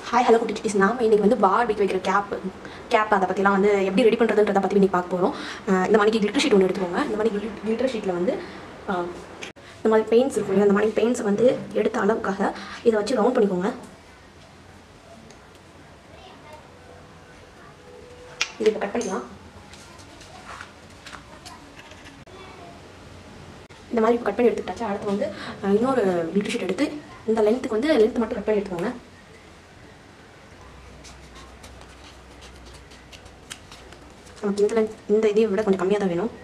hi hello குட்டி குட்டிஸ் நாம இன்னைக்கு வந்து பார்பிக்கு வைக்கிற கேப் கேப் அதை பற்றிலாம் வந்து எப்படி ரெடி பண்ணுறதுன்றதை பற்றி இன்னைக்கு பார்க்க போகிறோம் இந்த மாதிரி கிளிட்டர் ஷீட் ஒன்று எடுத்துக்கோங்க இந்த மாதிரி கிளிட்டர் ஷீட்டில் வந்து அஹ், இந்த மாதிரி பெயிண்ட்ஸ் இருக்கும் இல்லையா அந்த மாதிரி பெயிண்ட்ஸை வந்து எடுத்த அளவுக்காக இதை வச்சு ரவுண்ட் பண்ணிக்கோங்க இது இப்போ கட் பண்ணிக்கலாம் இந்த மாதிரி கட் பண்ணி எடுத்துக்கிட்டாச்சு அடுத்து வந்து அஹ், இன்னொரு கிளிட்டர் ஷீட் எடுத்து இந்த லென்த்துக்கு வந்து லென்த் மட்டும் கட் பண்ணி எடுத்துக்கோங்க நமக்கு இந்த length- இந்த இதை விட கொஞ்சம் கம்மியாக தான் வேணும்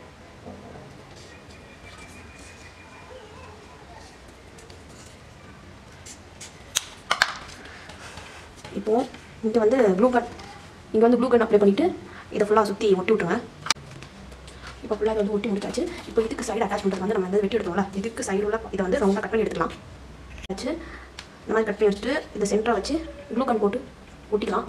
இப்போ இங்கே வந்து ப்ளூ கட் இங்கே வந்து ப்ளூ கட் அப்ளை பண்ணிவிட்டு இதை ஃபுல்லாக சுற்றி ஒட்டி விட்ருங்க இப்போ ஃபுல்லாக வந்து ஒட்டி முடிச்சாச்சு இப்போ இதுக்கு சைடு அட்டாச் பண்ணுறது வந்து நம்ம வந்து வெட்டி எடுத்தோம்ல இதுக்கு சைடு உள்ள இதை வந்து ரவுண்டாக கட் பண்ணி எடுத்துக்கலாம் வச்சு இந்த மாதிரி கட் பண்ணி வச்சுட்டு இதை சென்டராக வச்சு ப்ளூ கன் போட்டு ஒட்டிக்கலாம்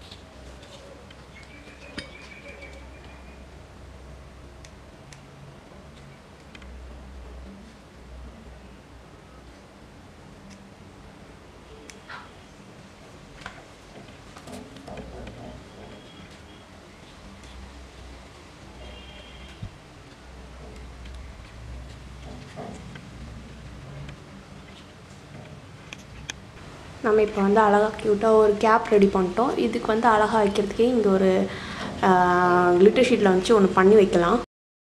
நம்ம இப்போ வந்து அழகாக க்யூட்டாக ஒரு கேப் ரெடி பண்ணிட்டோம் இதுக்கு வந்து அழகாக வைக்கிறதுக்கே இங்கே ஒரு glitter ஷீட்டில் வச்சு ஒன்று பண்ணி வைக்கலாம்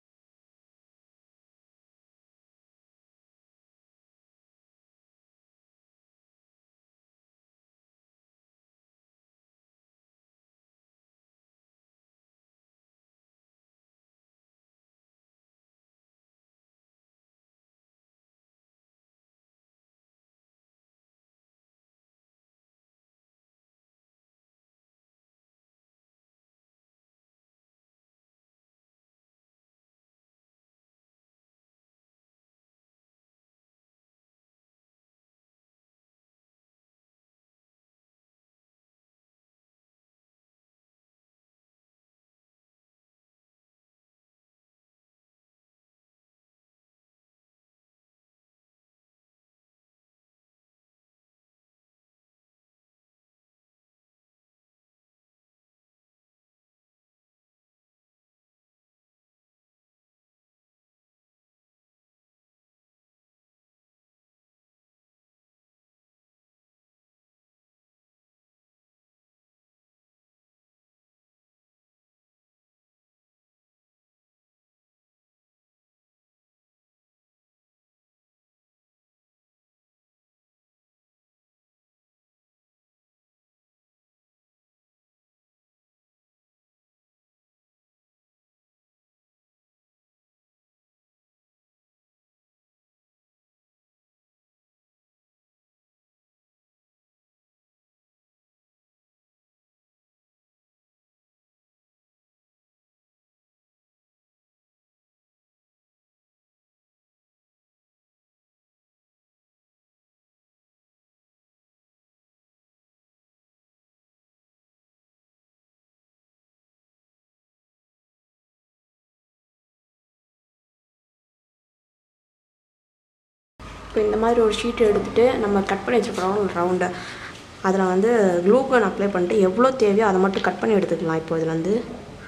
இப்போ இந்த மாதிரி ஒரு ஷீட் எடுத்துகிட்டு நம்ம கட் பண்ணி வச்சுருக்கிறோம் ஒரு ரவுண்டை அதில் வந்து க்ளூகன் அப்ளை பண்ணிட்டு எவ்வளோ தேவையோ அதை மட்டும் கட் பண்ணி எடுத்துக்கலாம் இப்போ இதில் வந்து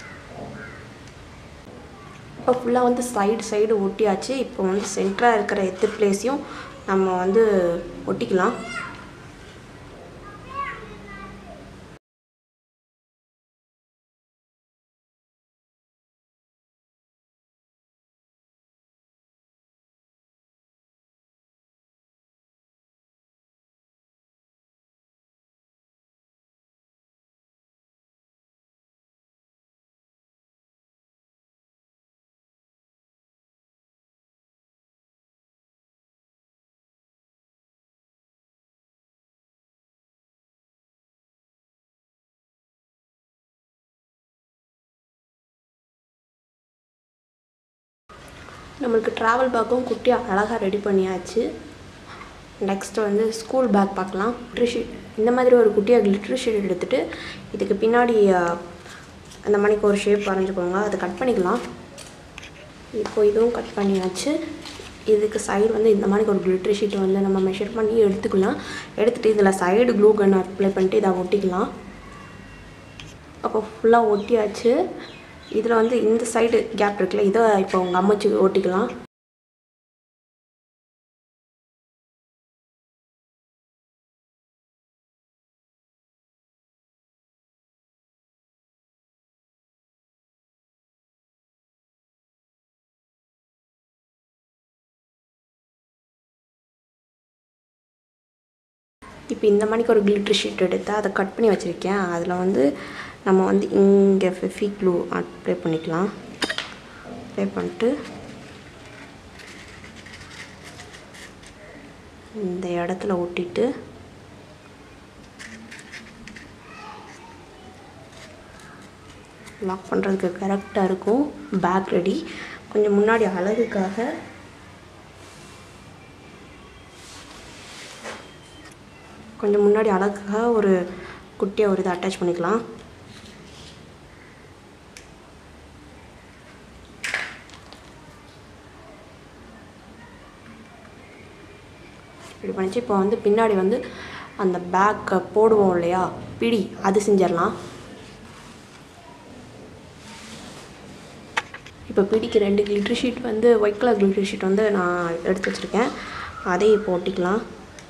இப்போ ஃபுல்லாக வந்து சைடு சைடு ஒட்டியாச்சு இப்போ வந்து சென்டராக இருக்கிற எத்து பிளேஸையும் நம்ம வந்து ஒட்டிக்கலாம் நம்மளுக்கு ட்ராவல் பேக்கும் குட்டியாக அழகாக ரெடி பண்ணியாச்சு நெக்ஸ்ட் வந்து ஸ்கூல் பேக் பார்க்கலாம் glitter sheet இந்த மாதிரி ஒரு குட்டியாக glitter ஷீட் எடுத்துகிட்டு இதுக்கு பின்னாடி அஹ், அந்த மணிக்கு ஒரு ஷேப் வரைஞ்சிக்கோங்க அதை கட் பண்ணிக்கலாம் இப்போ இதுவும் கட் பண்ணியாச்சு இதுக்கு சைடு வந்து இந்த மாதிரி ஒரு கிளிட்டர் ஷீட்டை வந்து நம்ம மெஷர் பண்ணி எடுத்துக்கலாம் எடுத்துகிட்டு இதில் சைடு க்ளூ கன் அப்ளை பண்ணிட்டு இதை ஒட்டிக்கலாம் அப்போ ஃபுல்லாக ஒட்டியாச்சு இதில் வந்து இந்த சைடு கேப் இருக்குல்ல இதை இப்போ உங்கள் அம்மச்சி ஒட்டிக்கலாம் இப்போ இந்த மாதிரிக்கு ஒரு கிளிட்டர் ஷீட் எடுத்து அதை கட் பண்ணி வச்சுருக்கேன் அதில் வந்து நம்ம வந்து இங்கே ஃபெஃபி க்ளூ அப்ளை பண்ணிக்கலாம் அப்ளை பண்ணிட்டு இந்த இடத்துல ஒட்டிட்டு லாக் பண்ணுறதுக்கு கரெக்டாக இருக்கும் பேக் ரெடி கொஞ்சம் முன்னாடி அழகுக்காக கொஞ்சம் முன்னாடி அழகாக ஒரு குட்டியாக ஒரு இதை அட்டாச் பண்ணிக்கலாம் இப்படி பண்ணிச்சு இப்போ வந்து பின்னாடி வந்து அந்த பேக்கை போடுவோம் இல்லையா பிடி அது செஞ்சிடலாம் இப்போ பிடிக்கு ரெண்டு கிளிட்டர் ஷீட் வந்து ஒயிட் கலர் கிளிட்டர் ஷீட் வந்து நான் எடுத்து வச்சுருக்கேன் அதையும் இப்போ ஒட்டிக்கலாம்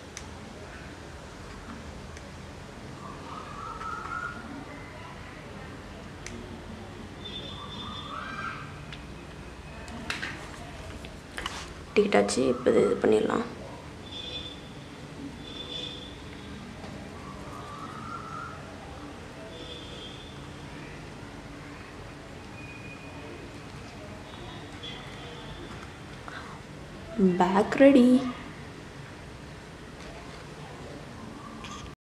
ஒட்டிக்கிட்டாச்சு இப்போ இது இது பண்ணிடலாம் பேக் ரெடி